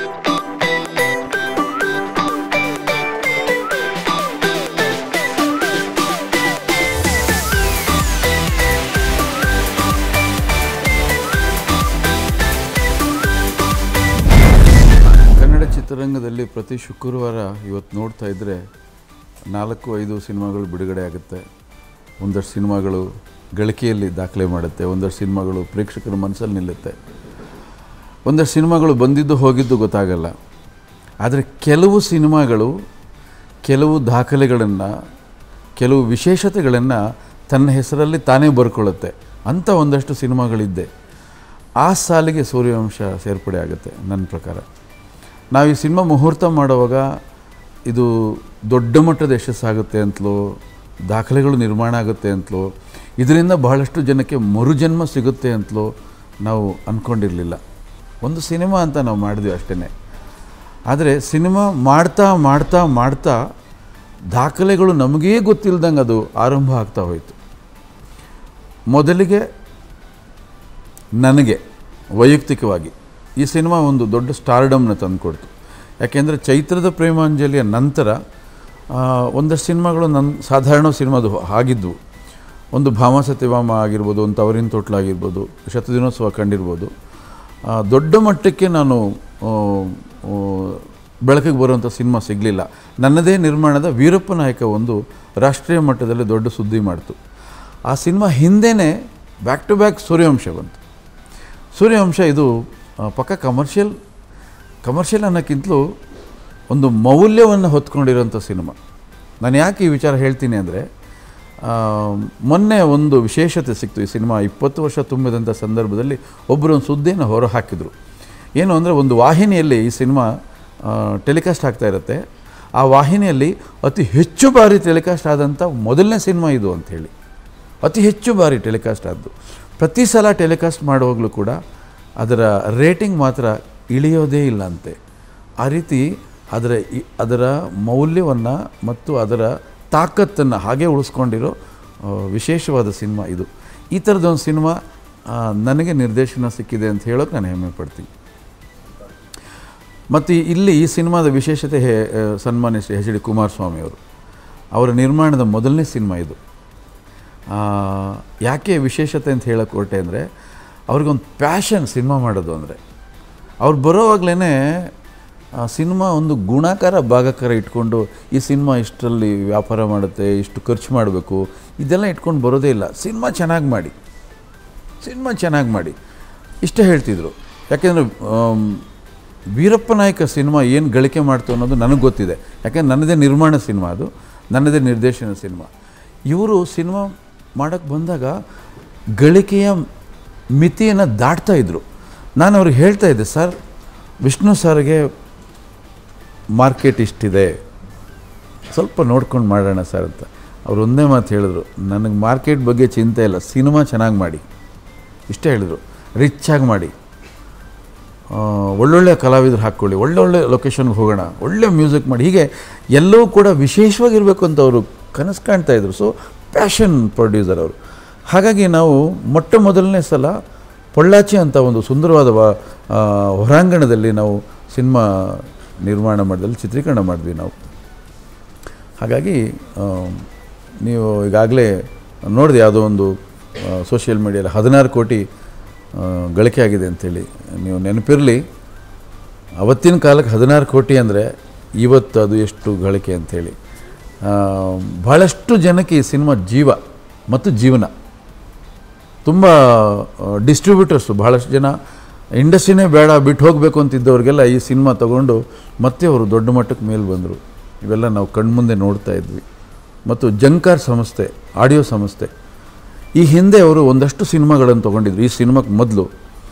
ಕನ್ನಡ ಚಿತ್ರರಂಗದಲ್ಲಿ ಪ್ರತಿ ಶುಕ್ರವಾರ ಇವತ್ತು ನೋಡ್ತಾ ಇದ್ದರೆ ನಾಲ್ಕು ಐದು ಸಿನಿಮಾಗಳು ಬಿಡುಗಡೆ ಆಗುತ್ತೆ ಒಂದಷ್ಟು ಸಿನಿಮಾಗಳು ಗಳಿಕೆಯಲ್ಲಿ ದಾಖಲೆ ಮಾಡುತ್ತೆ ಒಂದಷ್ಟು ಸಿನಿಮಾಗಳು ಪ್ರೇಕ್ಷಕರ ಮನಸ್ಸಲ್ಲಿ ನಿಲ್ಲುತ್ತೆ ಒಂದಷ್ಟು ಸಿನಿಮಾಗಳು ಬಂದಿದ್ದು ಹೋಗಿದ್ದು ಗೊತ್ತಾಗಲ್ಲ ಆದರೆ ಕೆಲವು ಸಿನಿಮಾಗಳು ಕೆಲವು ದಾಖಲೆಗಳನ್ನು ಕೆಲವು ವಿಶೇಷತೆಗಳನ್ನು ತನ್ನ ಹೆಸರಲ್ಲಿ ತಾನೇ ಬರ್ಕೊಳ್ಳುತ್ತೆ ಅಂಥ ಒಂದಷ್ಟು ಸಿನಿಮಾಗಳಿದ್ದೆ ಆ ಸಾಲಿಗೆ ಸೂರ್ಯವಂಶ ಸೇರ್ಪಡೆ ಆಗುತ್ತೆ ನನ್ನ ಪ್ರಕಾರ ನಾವು ಈ ಸಿನಿಮಾ ಮುಹೂರ್ತ ಮಾಡುವಾಗ ಇದು ದೊಡ್ಡ ಮಟ್ಟದ ಯಶಸ್ಸಾಗುತ್ತೆ ಅಂತಲೋ ದಾಖಲೆಗಳು ನಿರ್ಮಾಣ ಆಗುತ್ತೆ ಅಂತಲೋ ಇದರಿಂದ ಬಹಳಷ್ಟು ಜನಕ್ಕೆ ಮರುಜನ್ಮ ಸಿಗುತ್ತೆ ಅಂತಲೋ ನಾವು ಅಂದ್ಕೊಂಡಿರಲಿಲ್ಲ ಒಂದು ಸಿನಿಮಾ ಅಂತ ನಾವು ಮಾಡಿದ್ವಿ ಅಷ್ಟೇ ಆದರೆ ಸಿನಿಮಾ ಮಾಡ್ತಾ ಮಾಡ್ತಾ ಮಾಡ್ತಾ ದಾಖಲೆಗಳು ನಮಗೇ ಗೊತ್ತಿಲ್ದಂಗೆ ಅದು ಆರಂಭ ಆಗ್ತಾ ಹೋಯಿತು ಮೊದಲಿಗೆ ನನಗೆ ವೈಯಕ್ತಿಕವಾಗಿ ಈ ಸಿನಿಮಾ ಒಂದು ದೊಡ್ಡ ಸ್ಟಾರ್ಡಮ್ನ ತಂದುಕೊಡ್ತು ಯಾಕೆಂದರೆ ಚೈತ್ರದ ಪ್ರೇಮಾಂಜಲಿಯ ನಂತರ ಆ, ಒಂದಷ್ಟು ಸಿನಿಮಾಗಳು ನನ್ನ ಸಾಧಾರಣ ಸಿನಿಮಾದು ಆಗಿದ್ವು ಒಂದು ಭಾಮ ಸತ್ಯಭಾಮ ಆಗಿರ್ಬೋದು ಒಂದು ತವರಿನ ತೊಟ್ಲು ಆಗಿರ್ಬೋದು ಶತದಿನೋತ್ಸವ ಕಂಡಿರ್ಬೋದು ಆ, ದೊಡ್ಡ ಮಟ್ಟಕ್ಕೆ ನಾನು ಆ, ಆ, ಬೆಳಕಿಗೆ ಬರುವಂಥ ಸಿನಿಮಾ ಸಿಗಲಿಲ್ಲ ನನ್ನದೇ ನಿರ್ಮಾಣದ ವೀರಪ್ಪ ನಾಯಕ ಒಂದು ರಾಷ್ಟ್ರೀಯ ಮಟ್ಟದಲ್ಲಿ ದೊಡ್ಡ ಸುದ್ದಿ ಮಾಡ್ತು ಆ ಸಿನಿಮಾ ಹಿಂದೆಯೇ ಬ್ಯಾಕ್ ಟು ಬ್ಯಾಕ್ ಸೂರ್ಯವಂಶ ಬಂತು ಸೂರ್ಯವಂಶ ಇದು ಆ, ಪಕ್ಕ ಕಮರ್ಷಿಯಲ್ ಕಮರ್ಷಿಯಲ್ ಅನ್ನೋಕ್ಕಿಂತಲೂ ಒಂದು ಮೌಲ್ಯವನ್ನು ಹೊತ್ಕೊಂಡಿರೋಂಥ ಸಿನಿಮಾ ನಾನು ಯಾಕೆ ಈ ವಿಚಾರ ಹೇಳ್ತೀನಿ ಅಂದರೆ ಮೊನ್ನೆ ಒಂದು ವಿಶೇಷತೆ ಸಿಕ್ತು ಈ ಸಿನಿಮಾ ಇಪ್ಪತ್ತು ವರ್ಷ ತುಂಬಿದಂಥ ಸಂದರ್ಭದಲ್ಲಿ ಒಬ್ಬರು ಒಂದು ಸುದ್ದಿಯನ್ನು ಹೊರ ಹಾಕಿದರು ಏನು ಅಂದರೆ ಒಂದು ವಾಹಿನಿಯಲ್ಲಿ ಈ ಸಿನಿಮಾ ಟೆಲಿಕಾಸ್ಟ್ ಆಗ್ತಾ ಇರುತ್ತೆ ಆ ವಾಹಿನಿಯಲ್ಲಿ ಅತಿ ಹೆಚ್ಚು ಬಾರಿ ಟೆಲಿಕಾಸ್ಟ್ ಆದಂಥ ಮೊದಲನೇ ಸಿನಿಮಾ ಇದು ಅಂಥೇಳಿ ಅತಿ ಹೆಚ್ಚು ಬಾರಿ ಟೆಲಿಕಾಸ್ಟ್ ಆದ್ದು ಪ್ರತಿ ಸಲ ಟೆಲಿಕಾಸ್ಟ್ ಮಾಡುವಾಗಲೂ ಕೂಡ ಅದರ ರೇಟಿಂಗ್ ಮಾತ್ರ ಇಳಿಯೋದೇ ಇಲ್ಲ ಅಂತೆ ಆ ರೀತಿ ಅದರ ಇ- ಅದರ ಮೌಲ್ಯವನ್ನು ಮತ್ತು ಅದರ ತಾಕತ್ತನ್ನು ಹಾಗೆ ಉಳಿಸ್ಕೊಂಡಿರೋ ಆ, ವಿಶೇಷವಾದ ಸಿನಿಮಾ ಇದು ಈ ಥರದೊಂದು ಸಿನಿಮಾ ಆ, ನನಗೆ ನಿರ್ದೇಶನ ಸಿಕ್ಕಿದೆ ಅಂತ ಹೇಳೋಕೆ ನಾನು ಹೆಮ್ಮೆ ಪಡ್ತೀನಿ ಮತ್ತು ಇಲ್ಲಿ ಈ ಸಿನಿಮಾದ ವಿಶೇಷತೆ ಹೇ ಆ, ಸನ್ಮಾನ್ಯ ಶ್ರೀ ಎಚ್ ಡಿ ಕುಮಾರಸ್ವಾಮಿ ಅವರು ಅವರ ನಿರ್ಮಾಣದ ಮೊದಲನೇ ಸಿನಿಮಾ ಇದು ಆ, ಯಾಕೆ ವಿಶೇಷತೆ ಅಂತ ಹೇಳಕ್ಕೆ ಹೊರಟೆ ಅಂದರೆ ಅವ್ರಿಗೊಂದು ಪ್ಯಾಷನ್ ಸಿನಿಮಾ ಮಾಡೋದು ಅಂದರೆ ಅವ್ರು ಬರೋವಾಗಲೇ ಸಿನಿಮಾ ಒಂದು ಗುಣಾಕಾರ ಭಾಗಕಾರ ಇಟ್ಕೊಂಡು ಈ ಸಿನಿಮಾ ಇಷ್ಟರಲ್ಲಿ ವ್ಯಾಪಾರ ಮಾಡುತ್ತೆ ಇಷ್ಟು ಖರ್ಚು ಮಾಡಬೇಕು ಇದೆಲ್ಲ ಇಟ್ಕೊಂಡು ಬರೋದೇ ಇಲ್ಲ ಸಿನಿಮಾ ಚೆನ್ನಾಗಿ ಮಾಡಿ ಸಿನಿಮಾ ಚೆನ್ನಾಗಿ ಮಾಡಿ ಇಷ್ಟೇ ಹೇಳ್ತಿದ್ರು ಯಾಕೆಂದರೆ ವೀರಪ್ಪ ನಾಯಕ ಸಿನಿಮಾ ಏನು ಗಳಿಕೆ ಮಾಡ್ತು ಅನ್ನೋದು ನನಗೆ ಗೊತ್ತಿದೆ ಯಾಕೆಂದ್ರೆ ನನ್ನದೇ ನಿರ್ಮಾಣ ಸಿನಿಮಾ ಅದು ನನ್ನದೇ ನಿರ್ದೇಶನ ಸಿನಿಮಾ ಇವರು ಸಿನಿಮಾ ಮಾಡೋಕ್ಕೆ ಬಂದಾಗ ಗಳಿಕೆಯ ಮಿತಿಯನ್ನು ದಾಟ್ತಾ ಇದ್ದರು ನಾನು ಅವ್ರಿಗೆ ಹೇಳ್ತಾ ಇದ್ದೆ ಸರ್ ವಿಷ್ಣು ಸರ್ಗೆ ಮಾರ್ಕೆಟ್ ಇಷ್ಟಿದೆ ಸ್ವಲ್ಪ ನೋಡ್ಕೊಂಡು ಮಾಡೋಣ ಸರ್ ಅಂತ ಅವ್ರು ಒಂದೇ ಮಾತು ಹೇಳಿದ್ರು ನನಗೆ ಮಾರ್ಕೆಟ್ ಬಗ್ಗೆ ಚಿಂತೆ ಇಲ್ಲ ಸಿನಿಮಾ ಚೆನ್ನಾಗಿ ಮಾಡಿ ಇಷ್ಟೇ ಹೇಳಿದರು ರಿಚ್ಚಾಗಿ ಮಾಡಿ ಆ, ಒಳ್ಳೊಳ್ಳೆ ಕಲಾವಿದರು ಹಾಕ್ಕೊಳ್ಳಿ ಒಳ್ಳೊಳ್ಳೆ ಲೊಕೇಶನ್ಗೆ ಹೋಗೋಣ ಒಳ್ಳೆ ಮ್ಯೂಸಿಕ್ ಮಾಡಿ ಹೀಗೆ ಎಲ್ಲವೂ ಕೂಡ ವಿಶೇಷವಾಗಿರಬೇಕು ಅಂತ ಅವರು ಕನಸು ಕಾಣ್ತಾ ಇದ್ರು ಸೊ ಪ್ಯಾಷನ್ ಪ್ರೊಡ್ಯೂಸರ್ ಅವರು ಹಾಗಾಗಿ ನಾವು ಮೊಟ್ಟ ಮೊದಲನೇ ಸಲ ಪೊಳ್ಳಾಚಿ ಅಂತ ಒಂದು ಸುಂದರವಾದ ವಾ- ಆ, ಹೊರಾಂಗಣದಲ್ಲಿ ನಾವು ಸಿನಿಮಾ ನಿರ್ಮಾಣ ಮಾಡಿದಲ್ಲಿ ಚಿತ್ರೀಕರಣ ಮಾಡಿದ್ವಿ ನಾವು ಹಾಗಾಗಿ ಆ, ನೀವು ಈಗಾಗಲೇ ನೋಡಿದೆ ಯಾವುದೋ ಒಂದು ಸೋಷಿಯಲ್ ಮೀಡಿಯಲ್ಲಿ ಹದಿನಾರು ಕೋಟಿ ಆ, ಗಳಿಕೆ ಆಗಿದೆ ಅಂಥೇಳಿ ನೀವು ನೆನಪಿರಲಿ ಅವತ್ತಿನ ಕಾಲಕ್ಕೆ ಹದಿನಾರು ಕೋಟಿ ಅಂದರೆ ಇವತ್ತು ಅದು ಎಷ್ಟು ಗಳಿಕೆ ಅಂಥೇಳಿ ಆ, ಭಾಳಷ್ಟು ಜನಕ್ಕೆ ಈ ಸಿನಿಮಾ ಜೀವ ಮತ್ತು ಜೀವನ ತುಂಬ ಡಿಸ್ಟ್ರಿಬ್ಯೂಟರ್ಸು ಭಾಳಷ್ಟು ಜನ ಇಂಡಸ್ಟ್ರಿನೇ ಬೇಡ ಬಿಟ್ಟು ಹೋಗಬೇಕು ಅಂತಿದ್ದವ್ರಿಗೆಲ್ಲ ಈ ಸಿನಿಮಾ ತಗೊಂಡು ಮತ್ತೆ ಅವರು ದೊಡ್ಡ ಮಟ್ಟಕ್ಕೆ ಮೇಲೆ ಬಂದರು ಇವೆಲ್ಲ ನಾವು ಕಣ್ಮುಂದೆ ನೋಡ್ತಾ ಇದ್ವಿ ಮತ್ತು ಜಂಕಾರ್ ಸಂಸ್ಥೆ ಆಡಿಯೋ ಸಂಸ್ಥೆ ಈ ಹಿಂದೆ ಅವರು ಒಂದಷ್ಟು ಸಿನಿಮಾಗಳನ್ನು ತೊಗೊಂಡಿದ್ರು ಈ ಸಿನಿಮಾಕ್ಕೆ ಮೊದಲು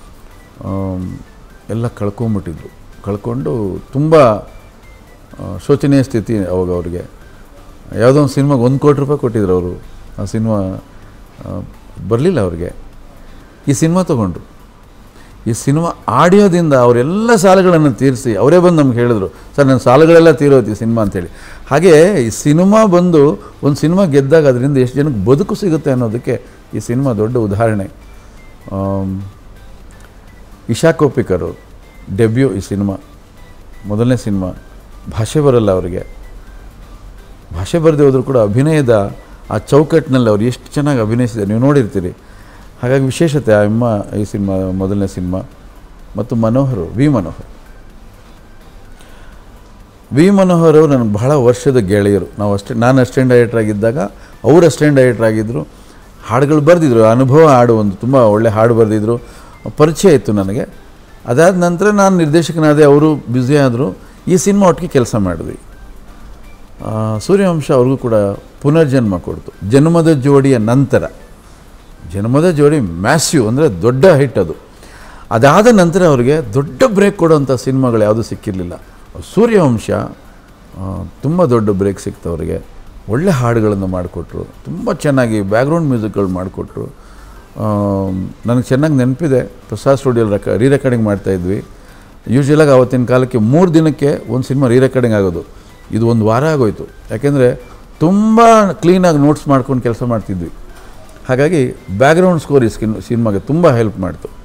ಎಲ್ಲ ಕಳ್ಕೊಂಬಿಟ್ಟಿದ್ರು ಕಳ್ಕೊಂಡು ತುಂಬ ಆ, ಶೋಚನೀಯ ಸ್ಥಿತಿ ಅವಾಗ ಅವ್ರಿಗೆ ಯಾವುದೋ ಒಂದು ಸಿನಿಮಾಗೆ ಒಂದು ಕೋಟಿ ರೂಪಾಯಿ ಕೊಟ್ಟಿದ್ರು ಅವರು ಆ ಸಿನಿಮಾ ಬರಲಿಲ್ಲ ಅವ್ರಿಗೆ ಈ ಸಿನಿಮಾ ತೊಗೊಂಡ್ರು ಈ ಸಿನಿಮಾ ಆಡಿಯೋದಿಂದ ಅವರೆಲ್ಲ ಸಾಲಗಳನ್ನು ತೀರಿಸಿ ಅವರೇ ಬಂದು ನಮ್ಗೆ ಹೇಳಿದ್ರು ಸರ್ ನನ್ನ ಸಾಲಗಳೆಲ್ಲ ತೀರೋಯ್ತು ಈ ಸಿನಿಮಾ ಅಂತೇಳಿ ಹಾಗೆ ಈ ಸಿನಿಮಾ ಬಂದು ಒಂದು ಸಿನಿಮಾ ಗೆದ್ದಾಗ ಅದರಿಂದ ಎಷ್ಟು ಜನಕ್ಕೆ ಬದುಕು ಸಿಗುತ್ತೆ ಅನ್ನೋದಕ್ಕೆ ಈ ಸಿನಿಮಾ ದೊಡ್ಡ ಉದಾಹರಣೆ ಆಮ್, ಇಶಾ ಕೋಪಿಕರ್ ಅವರು ಡೆಬ್ಯೂ ಈ ಸಿನಿಮಾ ಮೊದಲನೇ ಸಿನಿಮಾ ಭಾಷೆ ಬರಲ್ಲ ಅವರಿಗೆ ಭಾಷೆ ಬರದೇ ಹೋದರೂ ಕೂಡ ಅಭಿನಯದ ಆ ಚೌಕಟ್ಟಿನಲ್ಲಿ ಅವ್ರು ಎಷ್ಟು ಚೆನ್ನಾಗಿ ಅಭಿನಯಿಸಿದ್ದಾರೆ ನೀವು ನೋಡಿರ್ತೀರಿ ಹಾಗಾಗಿ ವಿಶೇಷತೆ ಆ ಅಮ್ಮ ಈ ಸಿನಿಮಾ ಮೊದಲನೇ ಸಿನಿಮಾ ಮತ್ತು ಮನೋಹರ್ ವಿ ಮನೋಹರ್ ವಿ ಮನೋಹರ್ ಅವರು ನನಗೆ ಬಹಳ ವರ್ಷದ ಗೆಳೆಯರು ನಾವು ಅಷ್ಟೇ ನಾನು ಅಸ್ಟೆಂಟ್ ಡೈರೆಕ್ಟರ್ ಆಗಿದ್ದಾಗ ಅವರು ಅಸ್ಟೆಂಟ್ ಡೈರೆಕ್ಟರ್ ಆಗಿದ್ದರು ಹಾಡುಗಳು ಬರೆದಿದ್ರು ಅನುಭವ ಹಾಡು ಒಂದು ತುಂಬ ಒಳ್ಳೆ ಹಾಡು ಬರೆದಿದ್ರು ಪರಿಚಯ ಇತ್ತು ನನಗೆ ಅದಾದ ನಂತರ ನಾನು ನಿರ್ದೇಶಕನಾದೆ ಅವರು ಬ್ಯುಸಿ ಆದರು ಈ ಸಿನಿಮಾ ಒಟ್ಟಿಗೆ ಕೆಲಸ ಮಾಡಿದ್ವಿ ಆ, ಸೂರ್ಯವಂಶ ಅವ್ರಿಗೂ ಕೂಡ ಪುನರ್ಜನ್ಮ ಕೊಡ್ತು ಜನ್ಮದ ಜೋಡಿಯ ನಂತರ ಜನ್ಮದ ಜೋಡಿ ಮ್ಯಾಸ್ಯೂ ಅಂದರೆ ದೊಡ್ಡ ಹಿಟ್ ಅದು ಅದಾದ ನಂತರ ಅವರಿಗೆ ದೊಡ್ಡ ಬ್ರೇಕ್ ಕೊಡುವಂಥ ಸಿನಿಮಾಗಳು ಯಾವುದೂ ಸಿಕ್ಕಿರಲಿಲ್ಲ ಸೂರ್ಯವಂಶ ತುಂಬ ದೊಡ್ಡ ಬ್ರೇಕ್ ಸಿಕ್ತು ಅವರಿಗೆ ಒಳ್ಳೆ ಹಾಡುಗಳನ್ನು ಮಾಡಿಕೊಟ್ರು ತುಂಬ ಚೆನ್ನಾಗಿ ಬ್ಯಾಕ್ಗ್ರೌಂಡ್ ಮ್ಯೂಸಿಕ್ಗಳು ಮಾಡಿಕೊಟ್ರು ನನಗೆ ಚೆನ್ನಾಗಿ ನೆನಪಿದೆ ಪ್ರಸಾದ್ ಸ್ಟುಡಿಯೋಲಿ ರೆಕ ರೀ ರೆಕಾರ್ಡಿಂಗ್ ಮಾಡ್ತಾಯಿದ್ವಿ ಯೂಶ್ವಲಾಗಿ ಆವತ್ತಿನ ಕಾಲಕ್ಕೆ ಮೂರು ದಿನಕ್ಕೆ ಒಂದು ಸಿನಿಮಾ ರೀ ರೆಕಾರ್ಡಿಂಗ್ ಆಗೋದು ಇದು ಒಂದು ವಾರ ಆಗೋಯ್ತು ಯಾಕೆಂದರೆ ತುಂಬ ಕ್ಲೀನಾಗಿ ನೋಟ್ಸ್ ಮಾಡ್ಕೊಂಡು ಕೆಲಸ ಮಾಡ್ತಿದ್ವಿ ಹಾಗಾಗಿ ಬ್ಯಾಕ್ಗ್ರೌಂಡ್ ಸ್ಕೋರ್ ಈ ಸ್ಕಿನ್ ಸಿನಿಮಾಗೆ ತುಂಬ ಹೆಲ್ಪ್ ಮಾಡ್ತು